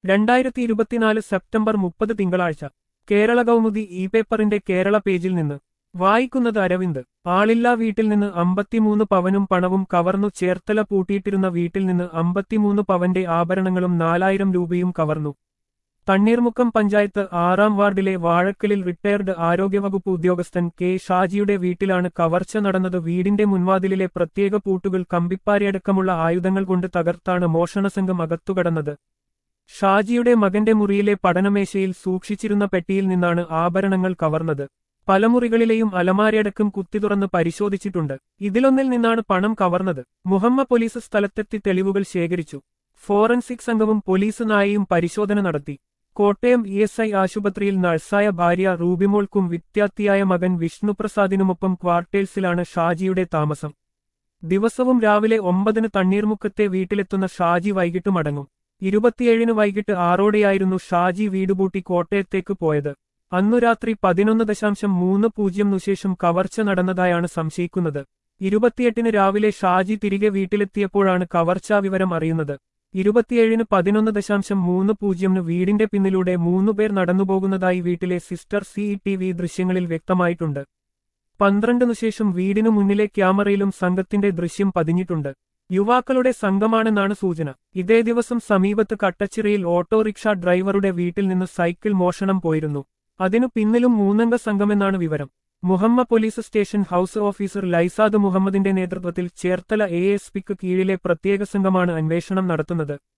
രണ്ടായിരത്തി ഇരുപത്തിനാല് സെപ്റ്റംബർ മുപ്പത് തിങ്കളാഴ്ച കേരള കൗമുദി ഇ പേപ്പറിന്റെ കേരള പേജിൽ നിന്ന് വായിക്കുന്നത് അരവിന്ദ് ആളില്ലാ വീട്ടിൽ നിന്ന് അമ്പത്തിമൂന്ന് പവനും പണവും കവർന്നു ചേർത്തല പൂട്ടിയിട്ടിരുന്ന വീട്ടിൽ നിന്ന് അമ്പത്തിമൂന്ന് പവന്റെ ആഭരണങ്ങളും നാലായിരം രൂപയും കവർന്നു തണ്ണീർമുക്കം പഞ്ചായത്ത് ആറാം വാർഡിലെ വാഴക്കലിൽ റിട്ടയർഡ് ആരോഗ്യവകുപ്പ് ഉദ്യോഗസ്ഥൻ കെ ഷാജിയുടെ വീട്ടിലാണ് കവർച്ച നടന്നത് വീടിന്റെ മുൻവാതിലിലെ പ്രത്യേക പൂട്ടുകൾ കമ്പിപ്പാരയടക്കമുള്ള ആയുധങ്ങൾ കൊണ്ട് തകർത്താണ് മോഷണസംഘം അകത്തുകടന്നത് ഷാജിയുടെ മകന്റെ മുറിയിലെ പഠനമേശയിൽ സൂക്ഷിച്ചിരുന്ന പെട്ടിയിൽ നിന്നാണ് ആഭരണങ്ങൾ കവർന്നത് പല മുറികളിലെയും അലമാരയടക്കം കുത്തി തുറന്ന് പരിശോധിച്ചിട്ടുണ്ട് ഇതിലൊന്നിൽ നിന്നാണ് പണം കവർന്നത് മുഹമ്മ പോലീസ് സ്ഥലത്തെത്തി തെളിവുകൾ ശേഖരിച്ചു ഫോറൻസിക് സംഘവും പോലീസ് നായയും പരിശോധന നടത്തി കോട്ടയം ഇ എസ് ഐ ആശുപത്രിയിൽ നഴ്സായ ഭാര്യ റൂബിമോൾക്കും വിദ്യാർത്ഥിയായ മകൻ വിഷ്ണുപ്രസാദിനുമൊപ്പം ക്വാർട്ടേഴ്സിലാണ് ഷാജിയുടെ താമസം ദിവസവും രാവിലെ ഒമ്പതിന് തണ്ണീർമുക്കത്തെ വീട്ടിലെത്തുന്ന ഷാജി വൈകിട്ട് മടങ്ങും ഇരുപത്തിയേഴിന് വൈകിട്ട് ആറോടെയായിരുന്നു ഷാജി വീടുപൂട്ടി കോട്ടയത്തേക്ക് പോയത് അന്നു രാത്രി പതിനൊന്ന് ദശാംശം മൂന്ന് പൂജ്യംനു ശേഷം കവർച്ച നടന്നതായാണ് സംശയിക്കുന്നത് ഇരുപത്തിയെട്ടിന് രാവിലെ ഷാജി തിരികെ വീട്ടിലെത്തിയപ്പോഴാണ് കവർച്ചാ വിവരം അറിയുന്നത് ഇരുപത്തിയേഴിന് പതിനൊന്ന് ദശാംശം മൂന്ന് പൂജ്യംന് വീടിന്റെ പിന്നിലൂടെ മൂന്നുപേർ നടന്നുപോകുന്നതായി വീട്ടിലെ സിസ്റ്റർ സി ടി വി ദൃശ്യങ്ങളിൽ വ്യക്തമായിട്ടുണ്ട് പന്ത്രണ്ടിനു ശേഷം വീടിനു മുന്നിലെ ക്യാമറയിലും സംഘത്തിന്റെ ദൃശ്യം പതിഞ്ഞിട്ടുണ്ട് യുവാക്കളുടെ സംഘമാണെന്നാണ് സൂചന ഇതേ ദിവസം സമീപത്ത് കട്ടച്ചിറയിൽ ഓട്ടോറിക്ഷ ഡ്രൈവറുടെ വീട്ടിൽ നിന്ന് സൈക്കിൾ മോഷണം പോയിരുന്നു അതിനു പിന്നിലും മൂന്നംഗ സംഘമെന്നാണ് വിവരം Muhamma police station house officer Laisad മുഹമ്മദിന്റെ നേതൃത്വത്തിൽ ചേർത്തല എ എസ് പിക്ക് കീഴിലെ പ്രത്യേക സംഘമാണ് അന്വേഷണം നടത്തുന്നത്